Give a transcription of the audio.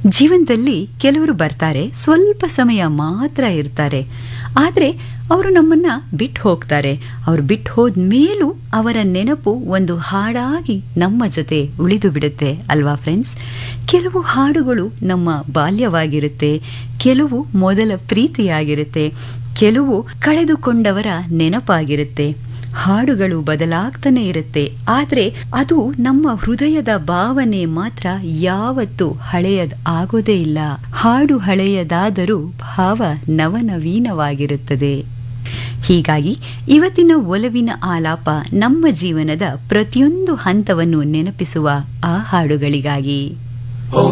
ಜೀವನದಲ್ಲಿ ಕೆಲವರು ಬರ್ತಾರೆ ಸ್ವಲ್ಪ ಸಮಯ ಮಾತ್ರ ಇರ್ತಾರೆ ಆದರೆ ಅವರು ನಮ್ಮನ್ನ ಬಿಟ್ಟು ಹೋಗ್ತಾರೆ ಅವ್ರು ಬಿಟ್ಟು ಹೋದ ಮೇಲೂ ಅವರ ನೆನಪು ಒಂದು ಹಾಡಾಗಿ ನಮ್ಮ ಜೊತೆ ಉಳಿದು ಬಿಡುತ್ತೆ ಅಲ್ವಾ ಫ್ರೆಂಡ್ಸ್ ಕೆಲವು ಹಾಡುಗಳು ನಮ್ಮ ಬಾಲ್ಯವಾಗಿರುತ್ತೆ ಕೆಲವು ಮೊದಲ ಪ್ರೀತಿಯಾಗಿರುತ್ತೆ ಕೆಲವು ಕಳೆದುಕೊಂಡವರ ನೆನಪಾಗಿರುತ್ತೆ ಹಾಡುಗಳು ಬದಲಾಗ್ತಾನೆ ಇರುತ್ತೆ ಆದರೆ ಅದು ನಮ್ಮ ಹೃದಯದ ಭಾವನೆ ಮಾತ್ರ ಯಾವತ್ತೂ ಹಳೆಯದ್ ಆಗೋದೇ ಇಲ್ಲ ಹಾಡು ಹಳೆಯದಾದರೂ ಭಾವ ನವನವೀನವಾಗಿರುತ್ತದೆ ಹೀಗಾಗಿ ಇವತ್ತಿನ ಒಲವಿನ ಆಲಾಪ ನಮ್ಮ ಜೀವನದ ಪ್ರತಿಯೊಂದು ಹಂತವನ್ನು ನೆನಪಿಸುವ ಆ ಹಾಡುಗಳಿಗಾಗಿ